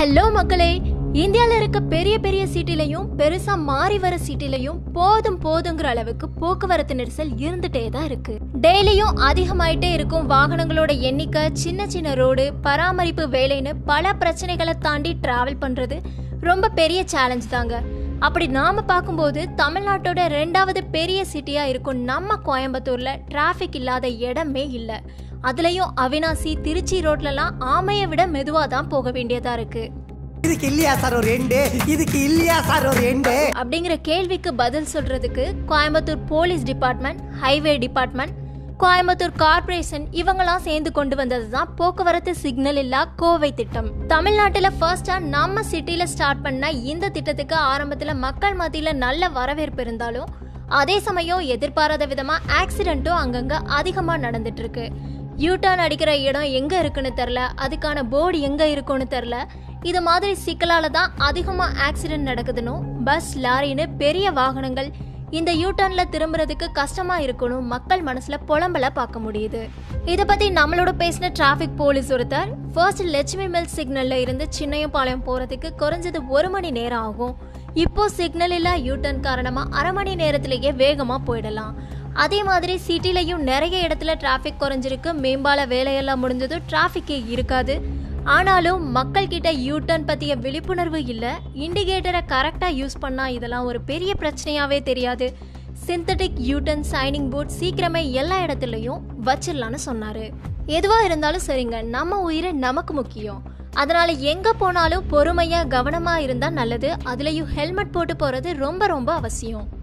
hello மக்களே இந்தியால இருக்க பெரிய பெரிய சிட்டிலையும் பெருசா மாறி வர சிட்டிலையும் போதும் போதுங்கிற அளவுக்கு போக்குவரத்து நெரிசல் இருந்துட்டே தான் இருக்கு டெய்லியும் அதிகமாயிட்டே இருக்கும் வாகனங்களோட எண்ணிக்கை சின்ன சின்ன ரோடு பராமரிப்பு வேலைன்னு பல பிரச்சனைகளை தாண்டி டிராவல் பண்றது ரொம்ப பெரிய சேலஞ்ச் தாங்க அப்படி நாம பார்க்கும்போது தமிழ்நாட்டோட ரெண்டாவது பெரிய சிட்டியா இருக்கும் நம்ம கோயம்புத்தூர்ல டிராஃபிக் இல்லாத இடமே இல்லை அதுலயும் அவினாசி திருச்சி ரோட்லலாம் ஆமையை விட மெதுவா தான் போக வேண்டியதா இருக்கு இதுக்கு இல்லையா சார் ஒரு எண்டு இதுக்கு இல்லையா சார் ஒரு எண்டு அப்படிங்கிற கேள்விக்கு பதில் சொல்றதுக்கு Coimbatore police department highway department Coimbatore corporation இவங்கெல்லாம் சேர்ந்து கொண்டு வந்தது தான் போக்குவரத்து சிக்னல் இல்லா கோவை திட்டம் தமிழ்நாட்டுல ஃபர்ஸ்டா நம்ம சிட்டில ஸ்டார்ட் பண்ண இந்த திட்டத்துக்கு ஆரம்பத்துல மக்கள் மத்தியில நல்ல வரவேற்பு இருந்தாலும் அதே சமயம் எதிர்பாராத விதமா ஆக்சிடென்ட்டும் அங்கங்க அதிகமா நடந்துட்டு இருக்கு யூ டர்ன் அடிக்கிற இடம் எங்க இருக்குன்னு தெரில அதுக்கான போர்டு எங்க இருக்குன்னு தெரில இது மாதிரி சிக்கலால தான் அதிகமா ஆக்சிடென்ட் நடக்குதுன்னு பஸ் லாரின்னு பெரிய வாகனங்கள் இந்த யூ டர்ன்ல திரும்புறதுக்கு கஷ்டமா இருக்கணும் மக்கள் மனசுல புலம்பல பார்க்க முடியுது இதை பத்தி நம்மளோட பேசின டிராஃபிக் போலீஸ் ஒருத்தர் ஃபர்ஸ்ட் லட்சுமி மில் சிக்னல்ல இருந்து சின்னையம்பாளையம் போறதுக்கு குறைஞ்சது ஒரு மணி நேரம் ஆகும் இப்போ சிக்னல் இல்ல யூ டர்ன் காரணமா அரை மணி நேரத்திலேயே வேகமா போயிடலாம் அதே மாதிரி சிட்டிலையும் நிறைய இடத்துல டிராஃபிக் குறைஞ்சிருக்கு மேம்பால வேலையெல்லாம் முடிஞ்சது டிராஃபிக்கே இருக்காது ஆனாலும் மக்கள் கிட்ட யூ டர்ன் பத்திய விழிப்புணர்வு இல்ல இண்டிகேட்டரை கரெக்டா யூஸ் பண்ணா இதெல்லாம் ஒரு பெரிய பிரச்சனையாவே தெரியாது சிந்தட்டிக் யூட்டன் சைனிங் போர்ட் சீக்கிரமே எல்லா இடத்துலையும் வச்சிடலான்னு சொன்னாரு எதுவா இருந்தாலும் சரிங்க நம்ம உயிரை நமக்கு முக்கியம் அதனால எங்க போனாலும் பொறுமையா கவனமா இருந்தா நல்லது அதுலயும் ஹெல்மெட் போட்டு போறது ரொம்ப ரொம்ப அவசியம்